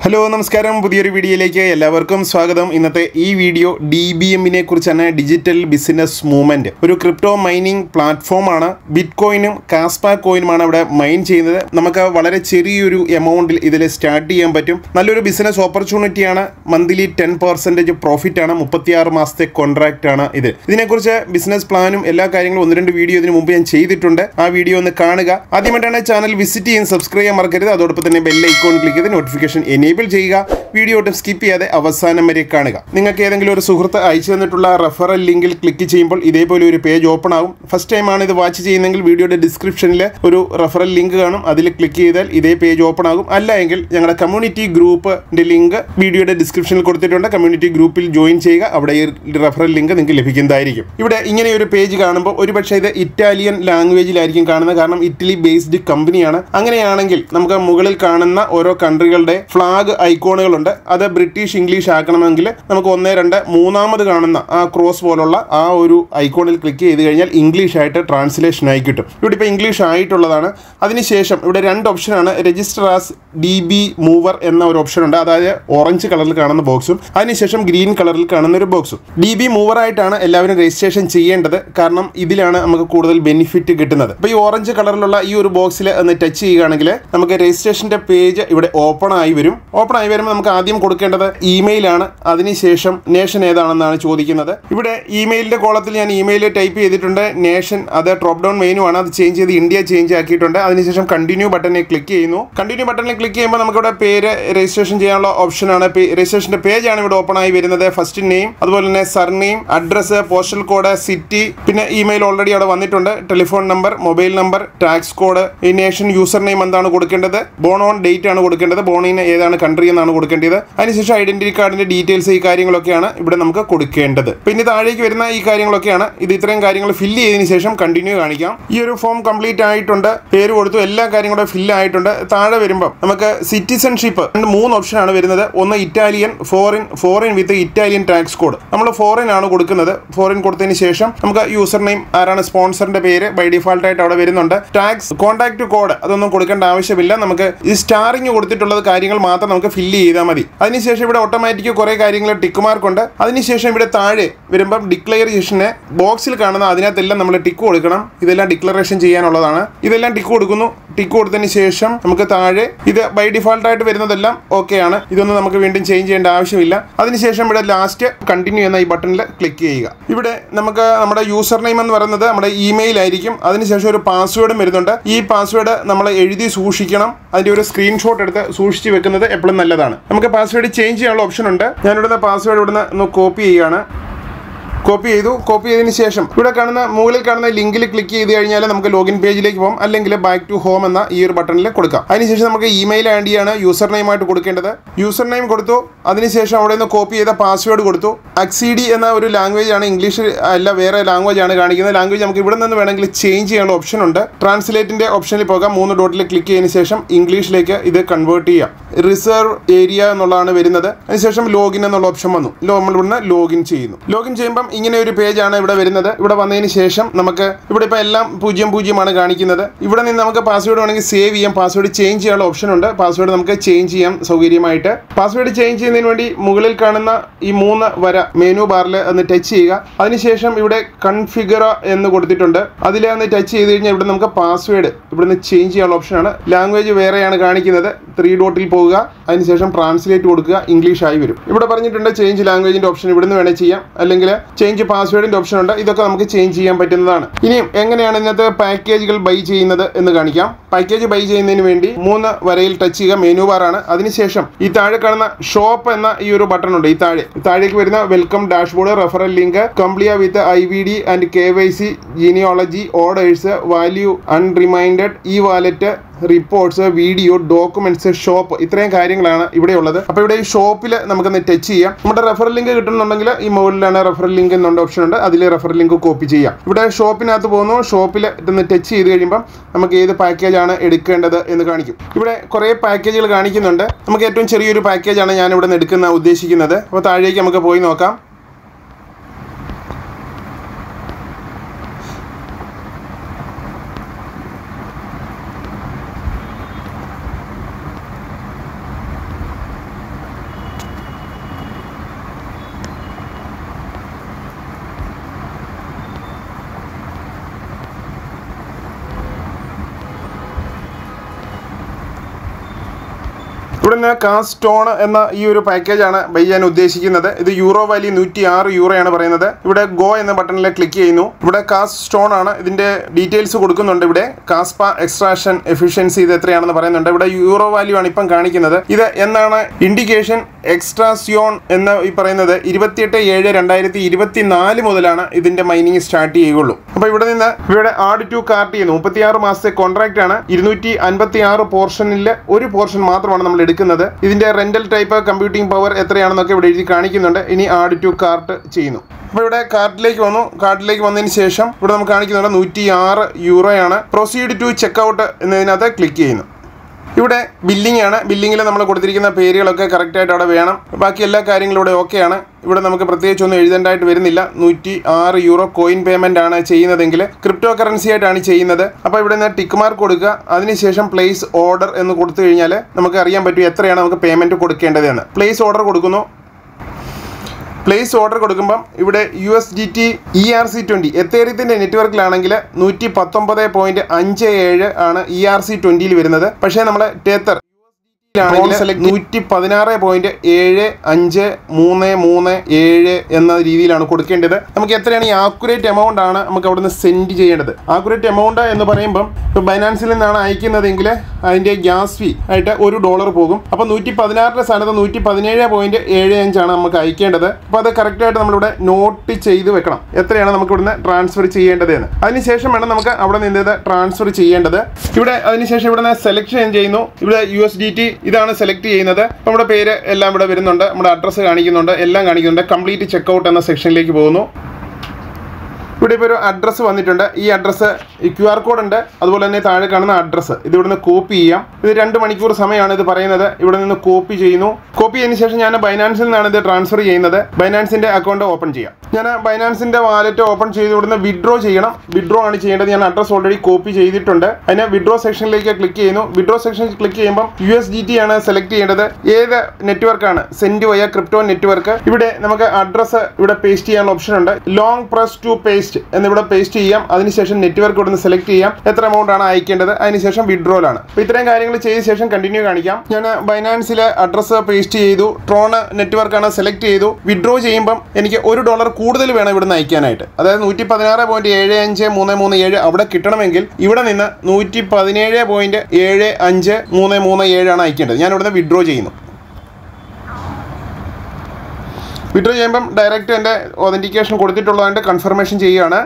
hello നമസ്കാരം പുതിയൊരു വീഡിയോയിലേക്ക് എല്ലാവർക്കും സ്വാഗതം ഇന്നത്തെ ഈ വീഡിയോ ഡി ബി എമ്മിനെ കുറിച്ചാണ് ഡിജിറ്റൽ ബിസിനസ് മൂവ്മെന്റ് ഒരു ക്രിപ്റ്റോ മൈനിങ് പ്ലാറ്റ്ഫോമാണ് ബിറ്റ് കോയിനും കാസ്പ കോയിനുമാണ് അവിടെ മൈൻ ചെയ്യുന്നത് നമുക്ക് വളരെ ചെറിയൊരു എമൗണ്ടിൽ ഇതിൽ സ്റ്റാർട്ട് ചെയ്യാൻ പറ്റും നല്ലൊരു ബിസിനസ് ഓപ്പർച്യൂണിറ്റിയാണ് മന്ത്ലി ടെൻ പെർസെൻറ്റേജ് പ്രോഫിറ്റ് ആണ് മുപ്പത്തിയാറ് മാസത്തെ കോൺട്രാക്റ്റ് ആണ് ഇത് ഇതിനെക്കുറിച്ച് ബിസിനസ് പ്ലാനും എല്ലാ കാര്യങ്ങളും ഒന്ന് രണ്ട് വീഡിയോ ഇതിന് മുമ്പ് ഞാൻ ചെയ്തിട്ടുണ്ട് ആ വീഡിയോ ഒന്ന് കാണുക ആദ്യമായിട്ടാണ് ചാനൽ വിസിറ്റ് ചെയ്യാൻ സബ്സ്ക്രൈബ് ചെയ്യാൻ മറക്കരുത് അതോടൊപ്പം തന്നെ ബെൽ ഐക്കോൺ ക്ലിക്ക് ചെയ്ത് നോട്ടിഫിക്കേഷൻ എനേബിൾ ചെയ്യുക വീഡിയോ ഒട്ടും സ്കിപ്പ് ചെയ്യാതെ അവസാനം വരെ കാണുക നിങ്ങൾക്ക് ഏതെങ്കിലും ഒരു സുഹൃത്ത് അയച്ചു തന്നിട്ടുള്ള റെഫറൽ ലിങ്കിൽ ക്ലിക്ക് ചെയ്യുമ്പോൾ ഇതേപോലെ ഒരു പേജ് ഓപ്പൺ ആവും ഫസ്റ്റ് ടൈം ആണ് ഇത് വാച്ച് ചെയ്യുന്നതെങ്കിൽ വീഡിയോയുടെ ഡിസ്ക്രിപ്ഷനിൽ ഒരു റെഫറൽ ലിങ്ക് കാണും അതിൽ ക്ലിക്ക് ചെയ്താൽ ഇതേ പേജ് ഓപ്പൺ ആകും അല്ല എങ്കിൽ ഞങ്ങളുടെ കമ്മ്യൂണിറ്റി ഗ്രൂപ്പിന്റെ ലിങ്ക് വീഡിയോയുടെ ഡിസ്ക്രിപ്ഷനിൽ കൊടുത്തിട്ടുണ്ട് കമ്മ്യൂണിറ്റി ഗ്രൂപ്പിൽ ജോയിൻ ചെയ്യുക അവിടെ ഈ റെഫറൽ ലിങ്ക് നിങ്ങൾക്ക് ലഭിക്കുന്നതായിരിക്കും ഇവിടെ ഇങ്ങനെ ഒരു പേജ് കാണുമ്പോൾ ഒരുപക്ഷെ ഇത് ഇറ്റാലിയൻ ലാംഗ്വേജിലായിരിക്കും കാണുന്നത് കാരണം ഇറ്റലി ബേസ്ഡ് കമ്പനിയാണ് അങ്ങനെയാണെങ്കിൽ നമുക്ക് മുകളിൽ കാണുന്ന ഓരോ കൺട്രികളുടെ ഫ്ലാഗ് ഐക്കോണുകളുണ്ട് അത് ബ്രിട്ടീഷ് ഇംഗ്ലീഷ് ആക്കണമെങ്കിൽ നമുക്ക് ഒന്ന് രണ്ട് മൂന്നാമത് കാണുന്ന ആ ക്രോസ് പോലുള്ള ആ ഒരു ഐക്കോണിൽ ക്ലിക്ക് ചെയ്ത് കഴിഞ്ഞാൽ ഇംഗ്ലീഷ് ആയിട്ട് ട്രാൻസ്ലേഷൻ ആയി കിട്ടും ഇവിടെ ഇപ്പോൾ ഇംഗ്ലീഷ് ആയിട്ടുള്ളതാണ് അതിനുശേഷം ഇവിടെ രണ്ട് ഓപ്ഷനാണ് register as D B mover എന്ന ഒരു ഓപ്ഷൻ ഉണ്ട് അതായത് ഓറഞ്ച് കളറിൽ കാണുന്ന ബോക്സും അതിനുശേഷം ഗ്രീൻ കളറിൽ കാണുന്ന ഒരു ബോക്സും ഡി ബി മൂവർ ആയിട്ടാണ് എല്ലാവരും രജിസ്ട്രേഷൻ ചെയ്യേണ്ടത് കാരണം ഇതിലാണ് നമുക്ക് കൂടുതൽ ബെനിഫിറ്റ് കിട്ടുന്നത് അപ്പോൾ ഈ ഓറഞ്ച് കളറിലുള്ള ഈ ഒരു ബോക്സിൽ ഒന്ന് ടച്ച് ചെയ്യുകയാണെങ്കിൽ നമുക്ക് രജിസ്ട്രേഷൻ്റെ പേജ് ഇവിടെ ഓപ്പൺ ആയി വരും ഓപ്പൺ ആയി വരുമ്പോൾ നമുക്ക് ആദ്യം കൊടുക്കേണ്ടത് ഇമെയിലാണ് അതിനുശേഷം നേഷൻ ഏതാണെന്നാണ് ചോദിക്കുന്നത് ഇവിടെ ഇമെയിലിൻ്റെ കോളത്തിൽ ഞാൻ ഇമെയിൽ ടൈപ്പ് ചെയ്തിട്ടുണ്ട് നേഷൻ അത് ഡ്രോപ്പ് ഡൗൺ മെനു ആണ് അത് ചേഞ്ച് ചെയ്ത് ഇന്ത്യ ചേഞ്ച് ആക്കിയിട്ടുണ്ട് അതിനുശേഷം കണ്ടിന്യൂ ബട്ടണിൽ ക്ലിക്ക് ചെയ്യുന്നു കണ്ടിന്യൂ ബട്ടണിൽ ക്ലിക്ക് ചെയ്യുമ്പോൾ നമുക്കിവിടെ പേര് രജിസ്ട്രേഷൻ ചെയ്യാനുള്ള ഓപ്ഷനാണ് രജിസ്ട്രേഷൻ്റെ പേജാണ് ഇവിടെ ഓപ്പൺ ആയി വരുന്നത് ഫസ്റ്റ് നെയിം അതുപോലെ തന്നെ surname address postal code city പിന്നെ ഇമെയിൽ ഓൾറെഡി അവിടെ വന്നിട്ടുണ്ട് telephone number mobile number tax code ഈ നേഷൻ യൂസർ നെയിം എന്താണ് കൊടുക്കേണ്ടത് ബോൺ ഓൺ ഡേറ്റ് ആണ് കൊടുക്കേണ്ടത് ബോണിന് ഏതാണ് കൺട്രി എന്നാണ് കൊടുക്കേണ്ടത് അതിനുശേഷം ഐഡന്റിറ്റി കാർഡിന്റെ ഡീറ്റെയിൽസ് ഈ കാര്യങ്ങളൊക്കെയാണ് ഇവിടെ നമുക്ക് കൊടുക്കേണ്ടത് പിന്നെ താഴേക്ക് വരുന്ന ഈ കാര്യങ്ങളൊക്കെയാണ് ഇത് ഇത്രയും കാര്യങ്ങൾ ഫില്ല് ചെയ്തതിന് ശേഷം കണ്ടിന്യൂ കാണിക്കാം ഈ ഒരു ഫോം കംപ്ലീറ്റ് ആയിട്ടുണ്ട് പേര് കൊടുത്തു എല്ലാ കാര്യങ്ങളും ഫില്ല് ആയിട്ടുണ്ട് താഴെ വരുമ്പോൾ നമുക്ക് സിറ്റിസൺഷിപ്പ് രണ്ട് മൂന്ന് ഓപ്ഷനാണ് വരുന്നത് ഒന്ന് Italian foreign foreign with Italian tax code നമ്മൾ ഫോറിൻ ആണ് കൊടുക്കുന്നത് ഫോറിൻ കൊടുത്തതിന് ശേഷം നമുക്ക് യൂസർ നെയിം ആരാണ് സ്പോൺസറിന്റെ പേര് ബൈ ഡിഫാൾട്ട് ആയിട്ട് അവിടെ വരുന്നുണ്ട് ടാക്സ് കോൺടാക്ട് കോഡ് അതൊന്നും കൊടുക്കേണ്ട ആവശ്യമില്ല നമുക്ക് ഈ സ്റ്റാറിങ് കൊടുത്തിട്ടുള്ളത് കാര്യങ്ങൾ മാത്രം നമുക്ക് ഫില്ല് ചെയ്താൽ മതി അതിനുശേഷം ഇവിടെ ഓട്ടോമാറ്റിക് കുറേ കാര്യങ്ങൾ ടിക്ക് മാർക്ക് ഉണ്ട് അതിനുശേഷം ഇവിടെ താഴെ വരുമ്പം ഡിക്ലറേഷന് ബോക്സിൽ കാണുന്ന അതിനകത്തെല്ലാം നമ്മൾ ടിക്ക് കൊടുക്കണം ഇതെല്ലാം ഡിക്ലറേഷൻ ചെയ്യാനുള്ളതാണ് ഇതെല്ലാം ടിക്ക് കൊടുക്കുന്നു ടിക്ക് കൊടുത്തതിന് ശേഷം നമുക്ക് താഴെ ഇത് ബൈ ഡിഫാൾട്ട് ആയിട്ട് വരുന്നതെല്ലാം ഓക്കെ ആണ് ഇതൊന്നും നമുക്ക് വീണ്ടും ചേഞ്ച് ചെയ്യേണ്ട ആവശ്യമില്ല അതിനുശേഷം ഇവിടെ ലാസ്റ്റ് കണ്ടിന്യൂ എന്ന ഈ ബട്ടണിൽ ക്ലിക്ക് ചെയ്യുക ഇവിടെ നമുക്ക് നമ്മുടെ യൂസർ നെയിം എന്ന് പറയുന്നത് നമ്മുടെ ഇമെയിൽ ആയിരിക്കും അതിനുശേഷം ഒരു പാസ്വേഡും വരുന്നുണ്ട് ഈ പാസ്വേഡ് നമ്മൾ എഴുതി സൂക്ഷിക്കണം അതിൻ്റെ ഒരു സ്ക്രീൻഷോട്ട് എടുത്ത് സൂക്ഷിച്ച് വെക്കുന്നത് എപ്പോഴും നല്ലതാണ് നമുക്ക് പാസ്വേഡ് ചേഞ്ച് ചെയ്യാനുള്ള ഓപ്ഷൻ ഉണ്ട് ഞാനിവിടുന്ന് പാസ്വേഡ് ഇവിടുന്ന് ഒന്ന് കോപ്പി ചെയ്യുകയാണ് കോപ്പി ചെയ്തു കോപ്പി ചെയ്തതിന് ശേഷം ഇവിടെ കാണുന്ന മുകളിൽ കാണുന്ന ലിങ്കിൽ ക്ലിക്ക് ചെയ്ത് കഴിഞ്ഞാൽ നമുക്ക് ലോഗിൻ പേജിലേക്ക് പോകും അല്ലെങ്കിൽ ബാക്ക് ടു ഹോം എന്ന ഈ ഒരു ബട്ടണിൽ കൊടുക്കാം അതിനുശേഷം നമുക്ക് ഇമെയിൽ ഐ ഡിയാണ് യൂസർ നെയിം ആയിട്ട് കൊടുക്കേണ്ടത് യൂസർ നെയിം കൊടുത്തു അതിനുശേഷം അവിടെ നിന്ന് കോപ്പി ചെയ്ത പാസ്വേഡ് കൊടുത്തു അക്സിഡി എന്ന ഒരു ലാംഗ്വേജ് ആണ് ഇംഗ്ലീഷ് അല്ല വേറെ ലാംഗ്വേജ് ആണ് കാണിക്കുന്നത് ലാംഗ്വേജ് നമുക്ക് ഇവിടെ നിന്ന് വേണമെങ്കിൽ ചേഞ്ച് ചെയ്യാനുള്ള ഓപ്ഷൻ ഉണ്ട് ട്രാൻസ്ലേറ്റിന്റെ ഓപ്ഷനിൽ പോകാം മൂന്ന് ഡോട്ടിൽ ക്ലിക്ക് ചെയ്തതിന് ശേഷം ഇംഗ്ലീഷിലേക്ക് ഇത് കൺവേർട്ട് ചെയ്യാം റിസർവ് ഏരിയ എന്നുള്ളതാണ് വരുന്നത് അതിനുശേഷം ലോഗിൻ എന്നുള്ള ഓപ്ഷൻ വന്നു നമ്മൾ ഇവിടുന്ന് ലോഗിൻ ചെയ്യുന്നു ലോഗിൻ ചെയ്യുമ്പം ഇങ്ങനെ ഒരു പേജാണ് ഇവിടെ വരുന്നത് ഇവിടെ വന്നതിന് ശേഷം നമുക്ക് ഇവിടെ ഇപ്പോൾ എല്ലാം പൂജ്യം പൂജ്യമാണ് കാണിക്കുന്നത് ഇവിടെ നിന്ന് നമുക്ക് പാസ്വേഡ് വേണമെങ്കിൽ സേവ് ചെയ്യാം പാസ്വേഡ് ചേഞ്ച് ചെയ്യാനുള്ള ഓപ്ഷൻ ഉണ്ട് പാസ്വേഡ് നമുക്ക് ചേഞ്ച് ചെയ്യാം സൗകര്യമായിട്ട് പാസ്വേഡ് ചേഞ്ച് ചെയ്യുന്നതിന് വേണ്ടി മുകളിൽ കാണുന്ന ഈ മൂന്ന് വര മെനു ബാറിൽ ഒന്ന് ടച്ച് ചെയ്യുക അതിനുശേഷം ഇവിടെ കൺഫിഗർ എന്ന് കൊടുത്തിട്ടുണ്ട് അതിൽ ഒന്ന് ടച്ച് ചെയ്ത് കഴിഞ്ഞാൽ ഇവിടെ നമുക്ക് പാസ്വേഡ് ഇവിടുന്ന് ചേഞ്ച് ചെയ്യാനുള്ള ഓപ്ഷനാണ് ലാംഗ്വേജ് വേറെയാണ് കാണിക്കുന്നത് ത്രീ ഡോട്ടിൽ പോകുക അതിനുശേഷം ട്രാൻസ്ലേറ്റ് കൊടുക്കുക ഇംഗ്ലീഷ് ആയി വരും ഇവിടെ പറഞ്ഞിട്ടുണ്ട് ചേഞ്ച് ലാംഗ്വേജിന്റെ ഓപ്ഷൻ ഇവിടുന്ന് വേണേൽ ചെയ്യാം അല്ലെങ്കിൽ ചേഞ്ച് പാസ്വേഡിന്റെ ഓപ്ഷൻ ഉണ്ട് ഇതൊക്കെ നമുക്ക് ചേഞ്ച് ചെയ്യാൻ പറ്റുന്നതാണ് ഇനിയും എങ്ങനെയാണ് ഇന്നത്തെ പാക്കേജുകൾ ബൈ ചെയ്യുന്നത് എന്ന് കാണിക്കാം പാക്കേജ് ബൈ ചെയ്യുന്നതിന് വേണ്ടി മൂന്ന് വരയിൽ ടച്ച് ചെയ്യുക മെനു ബാർ ആണ് അതിനുശേഷം ഈ താഴെ കാണുന്ന ഷോപ്പ് എന്ന ഈ ഒരു ബട്ടൺ ഉണ്ട് ഈ താഴെ താഴേക്ക് വരുന്ന വെൽക്കം ഡാഷ്ബോർഡ് റെഫറൽ ലിങ്ക് കംപ്ലിയ with I V D and K Y C genealogy orders value അൺറിമൈൻഡഡ് ഈ wallet reports video documents shop ഇത്രയും കാര്യങ്ങളാണ് ഇവിടെ ഉള്ളത് അപ്പോൾ ഇവിടെ ഈ ഷോപ്പിൽ നമുക്കൊന്ന് ടച്ച് ചെയ്യാം നമ്മുടെ റെഫറൽ ലിങ്ക് കിട്ടുന്നുണ്ടെങ്കിൽ ഈ മുകളിലാണ് റെഫറൽ ലിങ്ക് എന്നുള്ള ഓപ്ഷൻ ഉണ്ട് അതിൽ റെഫറൽ ലിങ്ക് കോപ്പി ചെയ്യാം ഇവിടെ ഷോപ്പിനകത്ത് പോകുന്നു ഷോപ്പിൽ ഇതൊന്ന് ടച്ച് ചെയ്ത് കഴിയുമ്പോൾ നമുക്ക് ഏത് പാക്കേജാണ് എടുക്കേണ്ടത് എന്ന് കാണിക്കും ഇവിടെ കുറേ പാക്കേജുകൾ കാണിക്കുന്നുണ്ട് നമുക്ക് ഏറ്റവും ചെറിയൊരു പാക്കേജാണ് ഞാൻ ഇവിടെ നിന്ന് എടുക്കുന്ന ഉദ്ദേശിക്കുന്നത് അപ്പോൾ താഴേക്ക് നമുക്ക് പോയി നോക്കാം ഇവിടുന്ന് കാസ്റ്റോൺ എന്ന ഈ ഒരു പാക്കേജാണ് ബൈ ചെയ്യാൻ ഉദ്ദേശിക്കുന്നത് ഇത് യൂറോ വാലി നൂറ്റി ആറ് യൂറോയാണ് പറയുന്നത് ഇവിടെ ഗോ എന്ന ബട്ടണിൽ ക്ലിക്ക് ചെയ്യുന്നു ഇവിടെ കാസ്റ്റ് സ്റ്റോൺ ആണ് ഇതിന്റെ ഡീറ്റെയിൽസ് കൊടുക്കുന്നുണ്ട് ഇവിടെ കാസ്പ എക്സ്ട്രാക്ഷൻ എഫിഷ്യൻസി ഇത് എത്രയാണെന്ന് പറയുന്നുണ്ട് ഇവിടെ യൂറോ വാല്യൂ ആണ് ഇപ്പം കാണിക്കുന്നത് ഇത് എന്നാണ് ഇൻഡിക്കേഷൻ എക്സ്ട്രാസിയോൺ എന്ന് ഈ പറയുന്നത് ഇരുപത്തിയെട്ട് ഏഴ് രണ്ടായിരത്തി ഇരുപത്തി നാല് മുതലാണ് ഇതിന്റെ മൈനിങ് സ്റ്റാർട്ട് ചെയ്യുകയുള്ളൂ അപ്പോൾ ഇവിടെ നിന്ന് ഇവിടെ ആഡ് ടു കാർട്ട് ചെയ്യുന്നു മുപ്പത്തിയാറ് മാസത്തെ കോൺട്രാക്റ്റ് ആണ് ഇരുന്നൂറ്റി അൻപത്തി ആറ് പോർഷനിൽ ഒരു പോർഷൻ മാത്രമാണ് നമ്മൾ എടുക്കുന്നത് ഇതിന്റെ റെന്റൽ ടൈപ്പ് കമ്പ്യൂട്ടിംഗ് പവർ എത്രയാണെന്നൊക്കെ ഇവിടെ എഴുതി കാണിക്കുന്നുണ്ട് ഇനി ആഡ് ടു കാർട്ട് ചെയ്യുന്നു അപ്പോൾ ഇവിടെ കാർട്ടിലേക്ക് വന്നു കാർട്ടിലേക്ക് വന്നതിന് ശേഷം ഇവിടെ നമുക്ക് കാണിക്കുന്നുണ്ട് നൂറ്റി ആറ് യൂറോയാണ് പ്രൊസീഡ് ടു ചെക്കൗട്ട് എന്നതിനകത്ത് ക്ലിക്ക് ചെയ്യുന്നു ഇവിടെ ബില്ലിംഗ് ആണ് ബില്ലിങ്ങിൽ നമ്മൾ കൊടുത്തിരിക്കുന്ന പേരുകളൊക്കെ കറക്റ്റായിട്ട് അവിടെ വേണം ബാക്കി എല്ലാ കാര്യങ്ങളും ഇവിടെ ഓക്കെയാണ് ഇവിടെ നമുക്ക് പ്രത്യേകിച്ചൊന്നും എഴുതേണ്ടതായിട്ട് വരുന്നില്ല നൂറ്റി ആറ് യൂറോ കോയിൻ പേയ്മെൻ്റ് ആണ് ചെയ്യുന്നതെങ്കിൽ ക്രിപ്റ്റോ കറൻസി ആയിട്ടാണ് ചെയ്യുന്നത് അപ്പോൾ ഇവിടെ നിന്ന് ടിക്ക് മാർക്ക് കൊടുക്കുക അതിനുശേഷം പ്ലേസ് ഓർഡർ എന്ന് കൊടുത്തു കഴിഞ്ഞാൽ നമുക്ക് അറിയാൻ പറ്റും എത്രയാണ് നമുക്ക് പേയ്മെൻറ്റ് കൊടുക്കേണ്ടതെന്ന് പ്ലേസ് ഓർഡർ കൊടുക്കുന്നു പ്ലേസ് ഓർഡർ കൊടുക്കുമ്പം ഇവിടെ U S D T E R C twenty എത്തേറിയത്തിൻ്റെ നെറ്റ്വർക്കിലാണെങ്കിൽ നൂറ്റി പത്തൊമ്പത് പോയിൻറ്റ് അഞ്ച് ഏഴ് ആണ് ഇ ആർ സി ട്വൻറ്റിയിൽ വരുന്നത് പക്ഷേ നമ്മൾ ടേത്തർ നൂറ്റി പതിനാറ് പോയിന്റ് ഏഴ് അഞ്ച് മൂന്ന് മൂന്ന് ഏഴ് എന്ന രീതിയിലാണ് കൊടുക്കേണ്ടത് നമുക്ക് എത്രയാണ് ഈ ആക്കുറേറ്റ് എമൗണ്ട് ആണ് നമുക്ക് അവിടുന്ന് സെൻഡ് ചെയ്യേണ്ടത് ആക്കുറേറ്റ് എമൗണ്ട് എന്ന് പറയുമ്പം ഇപ്പോൾ ബൈനാൻസിൽ നിന്നാണ് അയക്കുന്നതെങ്കിൽ അതിൻ്റെ ഗ്യാസ് ഫീ ആയിട്ട് ഒരു ഡോളർ പോകും അപ്പോൾ നൂറ്റി പതിനാറിൻ്റെ സ്ഥാനത്ത് നൂറ്റി പതിനേഴ് പോയിന്റ് ഏഴ് അഞ്ചാണ് നമുക്ക് അയക്കേണ്ടത് അപ്പോൾ അത് കറക്റ്റായിട്ട് നമ്മളിവിടെ നോട്ട് ചെയ്ത് വെക്കണം എത്രയാണ് നമുക്ക് ഇവിടുന്ന് ട്രാൻസ്ഫർ ചെയ്യേണ്ടത് എന്ന് അതിനുശേഷം വേണം നമുക്ക് അവിടെ നിന്ന് ഇത് ട്രാൻസ്ഫർ ചെയ്യേണ്ടത് ഇവിടെ അതിനുശേഷം ഇവിടെ നിന്ന് സെലക്ഷൻ ചെയ്യുന്നു ഇവിടെ യു എസ് ഡി ടി ഇതാണ് സെലക്ട് ചെയ്യുന്നത് നമ്മുടെ പേര് എല്ലാം ഇവിടെ വരുന്നുണ്ട് നമ്മുടെ അഡ്രസ്സ് കാണിക്കുന്നുണ്ട് എല്ലാം കാണിക്കുന്നുണ്ട് കംപ്ലീറ്റ് ചെക്കൗട്ട് എന്ന സെക്ഷനിലേക്ക് പോകുന്നു ഇവിടെ ഇപ്പോൾ ഒരു അഡ്രസ്സ് വന്നിട്ടുണ്ട് ഈ അഡ്രസ്സ് ഈ ക്യു ആർ കോഡ് ഉണ്ട് അതുപോലെ തന്നെ താഴെ കാണുന്ന അഡ്രസ്സ് ഇത് ഇവിടുന്ന് കോപ്പി ചെയ്യാം ഇത് രണ്ട് മണിക്കൂർ സമയമാണ് ഇത് പറയുന്നത് ഇവിടെ നിന്ന് കോപ്പി ചെയ്യുന്നു കോപ്പി ചെയ്തതിന് ശേഷം ഞാൻ ബൈനാൻസിൽ നിന്നാണ് ഇത് ട്രാൻസ്ഫർ ചെയ്യുന്നത് ബൈനാൻസിൻ്റെ അക്കൗണ്ട് ഓപ്പൺ ചെയ്യാം ഞാൻ ബൈനാൻസിൻ്റെ വാലറ്റ് ഓപ്പൺ ചെയ്ത് ഇവിടുന്ന് വിഡ്രോ ചെയ്യണം വിഡ്രോ ആണ് ചെയ്യേണ്ടത് ഞാൻ അഡ്രസ്സ് ഓൾറെഡി കോപ്പി ചെയ്തിട്ടുണ്ട് അതിന് വിഡ്രോ സെക്ഷനിലേക്ക് ക്ലിക്ക് ചെയ്യുന്നു വിഡ്രോ സെക്ഷൻ ക്ലിക്ക് ചെയ്യുമ്പോൾ യു എസ് ഡി ടി ആണ് സെലക്ട് ചെയ്യേണ്ടത് ഏത് നെറ്റ്വർക്കാണ് സെൻഡ് വയ ക്രിപ്റ്റോ നെറ്റ്വർക്ക് ഇവിടെ നമുക്ക് അഡ്രസ്സ് ഇവിടെ പേസ്റ്റ് ചെയ്യാനുള്ള ഓപ്ഷൻ ഉണ്ട് ലോങ് പ്രസ് ടു പേസ്റ്റ് എന്നിവിടെ പേസ്റ്റ് ചെയ്യാം അതിനുശേഷം നെറ്റ്വർക്ക് ഇവിടെ നിന്ന് സെലക്ട് ചെയ്യാം എത്ര എമൗണ്ട് ആണ് അയക്കേണ്ടത് അതിനുശേഷം വിഡ്രോലാണ് അപ്പോൾ ഇത്രയും കാര്യങ്ങൾ ചെയ്ത ശേഷം കണ്ടിന്യൂ കാണിക്കാം ഞാൻ ബൈനാൻസിലെ അഡ്രസ്സ് പേസ്റ്റ് ചെയ്തു ട്രോൺ നെറ്റ്വർക്കാണ് സെലക്ട് ചെയ്തു വിഡ്രോ ചെയ്യുമ്പം എനിക്ക് ഒരു ഡോളർ കൂടുതൽ വേണം ഇവിടുന്ന് അയക്കാനായിട്ട് അതായത് നൂറ്റി പതിനാറ് പോയിന്റ് ഏഴ് അഞ്ച് മൂന്ന് മൂന്ന് ഏഴ് അവിടെ കിട്ടണമെങ്കിൽ ഇവിടെ നിന്ന് നൂറ്റി പതിനേഴ് പോയിന്റ് ഏഴ് അഞ്ച് മൂന്ന് മൂന്ന് ഏഴാണ് അയക്കേണ്ടത് ഞാൻ ഇവിടുന്ന് വിഡ്രോ ചെയ്യുന്നു വിഡ്രോ ചെയ്യുമ്പം ഡയറക്റ്റ് എൻ്റെ ഒതൻറ്റിക്കേഷൻ കൊടുത്തിട്ടുള്ളതായിട്ട് കൺഫർമേഷൻ ചെയ്യുകയാണ്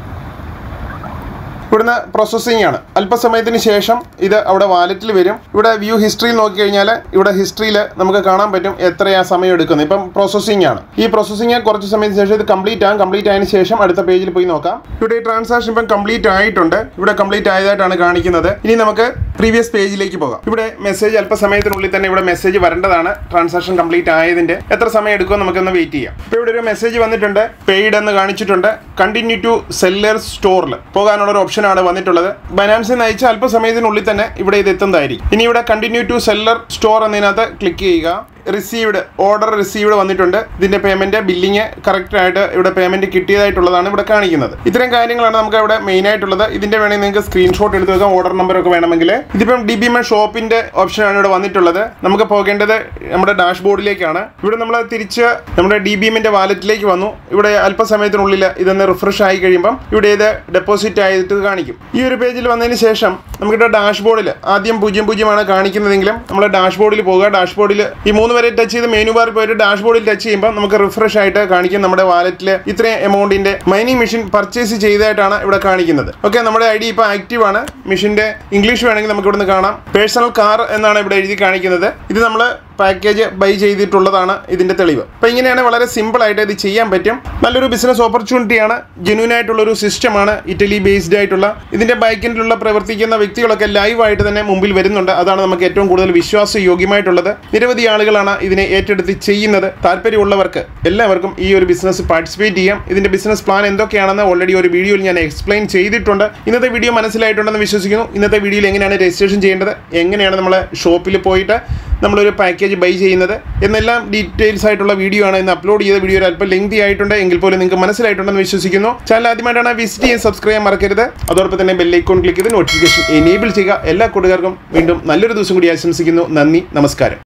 ഇവിടുന്ന് പ്രോസസ്സിംഗ് ആണ് അല്പസമയത്തിന് ശേഷം ഇത് അവിടെ വാലറ്റിൽ വരും ഇവിടെ വ്യൂ ഹിസ്റ്ററിയിൽ നോക്കിക്കഴിഞ്ഞാൽ ഇവിടെ ഹിസ്റ്ററിയിൽ നമുക്ക് കാണാൻ പറ്റും എത്രയാ സമയം എടുക്കുന്നത് ഇപ്പം പ്രോസസ്സിംഗ് ആണ് ഈ പ്രോസസ്സിംഗ് കുറച്ച് സമയത്തിന് ശേഷം ഇത് കംപ്ലീറ്റ് ആകും കംപ്ലീറ്റ് ആയതിനു ശേഷം അടുത്ത പേജിൽ പോയി നോക്കാം ഇവിടെ ഈ ട്രാൻസാക്ഷൻ ഇപ്പം കംപ്ലീറ്റ് ആയിട്ടുണ്ട് ഇവിടെ കംപ്ലീറ്റ് ആയതായിട്ടാണ് കാണിക്കുന്നത് ഇനി നമുക്ക് പ്രീവിയസ് പേജിലേക്ക് പോകാം ഇവിടെ മെസ്സേജ് അല്പസമയത്തിനുള്ളിൽ തന്നെ ഇവിടെ മെസ്സേജ് വരേണ്ടതാണ് ട്രാൻസാക്ഷൻ കംപ്ലീറ്റ് ആയതിന്റെ എത്ര സമയം എടുക്കും നമുക്കൊന്ന് വെയിറ്റ് ചെയ്യാം ഇപ്പോൾ ഇവിടെ ഒരു മെസ്സേജ് വന്നിട്ടുണ്ട് പെയ്ഡ് എന്ന് കാണിച്ചിട്ടുണ്ട് കണ്ടിന്യൂ ടു സെല്ലർ സ്റ്റോറിൽ പോകാനുള്ള ഒരു ഓപ്ഷൻ ആണ് വന്നിട്ടുള്ളത് ബനാൻസിൽ നിന്ന് അയച്ച അല്പസമയത്തിനുള്ളിൽ തന്നെ ഇവിടെ ഇത് എത്തുന്നതായിരിക്കും ഇനി ഇവിടെ കണ്ടിന്യൂ ടു സെല്ലർ സ്റ്റോർ എന്നതിനകത്ത് ക്ലിക്ക് ചെയ്യുക റിസീവ്ഡ് ഓർഡർ റിസീവ്ഡ് വന്നിട്ടുണ്ട് ഇതിന്റെ പേയ്മെന്റ് ബില്ലിങ് കറക്റ്റ് ആയിട്ട് ഇവിടെ പേയ്മെന്റ് കിട്ടിയതായിട്ടുള്ളതാണ് ഇവിടെ കാണിക്കുന്നത് ഇത്തരം കാര്യങ്ങളാണ് നമുക്ക് ഇവിടെ മെയിൻ ആയിട്ടുള്ളത് ഇതിന്റെ വേണമെങ്കിൽ നിങ്ങൾക്ക് സ്ക്രീൻഷോട്ട് എടുത്ത് വെക്കാം ഓർഡർ നമ്പർ ഒക്കെ വേണമെങ്കിൽ ഇതിപ്പം ഡി ബി എം ഷോപ്പിന്റെ ഓപ്ഷനാണ് ഇവിടെ വന്നിട്ടുള്ളത് നമുക്ക് പോകേണ്ടത് നമ്മുടെ ഡാഷ്ബോർഡിലേക്കാണ് ഇവിടെ നമ്മൾ തിരിച്ച് നമ്മുടെ ഡി ബി എമ്മിന്റെ വാലറ്റിലേക്ക് വന്നു ഇവിടെ അല്പസമയത്തിനുള്ളിൽ ഇതൊന്ന് റിഫ്രഷ് ആയി കഴിയുമ്പം ഇവിടെ ഇത് ഡെപ്പോസിറ്റ് ആയിട്ട് കാണിക്കും ഈ ഒരു പേജിൽ വന്നതിന് ശേഷം നമുക്കിവിടെ ഡാഷ്ബോർഡിൽ ആദ്യം പൂജ്യം പൂജ്യമാണ് കാണിക്കുന്നതെങ്കിലും നമ്മൾ ഡാഷ്ബോർഡിൽ പോകുക ഡാഷ്ബോർഡിൽ ഈ മൂന്ന് വരെ ടച്ച് ചെയ്ത് മെനു ബാറിൽ പോയിട്ട് ഡാഷ്ബോർഡിൽ ടച്ച് ചെയ്യുമ്പോൾ നമുക്ക് റിഫ്രഷ് ആയിട്ട് കാണിക്കും നമ്മുടെ വാലറ്റിൽ ഇത്രയും എമൗണ്ടിന്റെ മൈനിങ് മെഷീൻ പർച്ചേസ് ചെയ്തതായിട്ടാണ് ഇവിടെ കാണിക്കുന്നത് ഓക്കെ നമ്മുടെ ഐ ഡി ഇപ്പോൾ ആക്റ്റീവ് ആണ് മെഷീന്റെ ഇംഗ്ലീഷ് വേണമെങ്കിൽ നമുക്ക് ഇവിടുന്ന് കാണാം പേഴ്സണൽ കാർ എന്നാണ് ഇവിടെ എഴുതി കാണിക്കുന്നത് ഇത് നമ്മൾ പാക്കേജ് ബൈ ചെയ്തിട്ടുള്ളതാണ് ഇതിന്റെ തെളിവ് അപ്പോൾ ഇങ്ങനെയാണ് വളരെ സിമ്പിൾ ആയിട്ട് ഇത് ചെയ്യാൻ പറ്റും നല്ലൊരു ബിസിനസ് ഓപ്പർച്യൂണിറ്റിയാണ് ജെന്യൂൻ ആയിട്ടുള്ള ഒരു സിസ്റ്റമാണ് ഇറ്റലി ബേസ്ഡ് ആയിട്ടുള്ള ഇതിന്റെ ബാക്കിലുള്ള പ്രവർത്തിക്കുന്ന വ്യക്തികളൊക്കെ ലൈവായിട്ട് തന്നെ മുമ്പിൽ വരുന്നുണ്ട് അതാണ് നമുക്ക് ഏറ്റവും കൂടുതൽ വിശ്വാസയോഗ്യമായിട്ടുള്ളത് നിരവധി ആളുകളാണ് ഇതിനെ ഏറ്റെടുത്ത് ചെയ്യുന്നത് താല്പര്യമുള്ളവർക്ക് എല്ലാവർക്കും ഈ ഒരു ബിസിനസ് പാർട്ടിസിപ്പേറ്റ് ചെയ്യാം ഇതിന്റെ ബിസിനസ് പ്ലാൻ എന്തൊക്കെയാണെന്ന് ഓൾറെഡി ഒരു വീഡിയോയിൽ ഞാൻ എക്സ്പ്ലെയിൻ ചെയ്തിട്ടുണ്ട് ഇന്നത്തെ വീഡിയോ മനസ്സിലായിട്ടുണ്ടെന്ന് വിശ്വസിക്കുന്നു ഇന്നത്തെ വീഡിയോയിൽ എങ്ങനെയാണ് രജിസ്ട്രേഷൻ ചെയ്യേണ്ടത് എങ്ങനെയാണ് നമ്മൾ ഷോപ്പിൽ പോയിട്ട് നമ്മളൊരു പാക്കേജ് ബൈ ചെയ്യുന്നത് എന്നെല്ലാം ഡീറ്റെയിൽസ് ആയിട്ടുള്ള വീഡിയോ ആണ് ഇന്ന് അപ്ലോഡ് ചെയ്ത വീഡിയോ ഒരു അല്പം ലെങ്തി ആയിട്ടുണ്ട് എങ്കിൽ പോലും നിങ്ങൾക്ക് മനസ്സിലായിട്ടുണ്ടെന്ന് വിശ്വസിക്കുന്നു ചാനൽ ആദ്യമായിട്ടാണ് വിസിറ്റ് ചെയ്യാൻ സബ്സ്ക്രൈബ് ചെയ്യാൻ മറക്കരുത് അതോടൊപ്പം തന്നെ ബെല്ലൈക്കോൺ ക്ലിക്ക് ചെയ്ത് നോട്ടിഫിക്കേഷൻ എനേബിൾ ചെയ്യുക എല്ലാ കൂട്ടുകാർക്കും വീണ്ടും നല്ലൊരു ദിവസം കൂടി ആശംസിക്കുന്നു നന്ദി നമസ്കാരം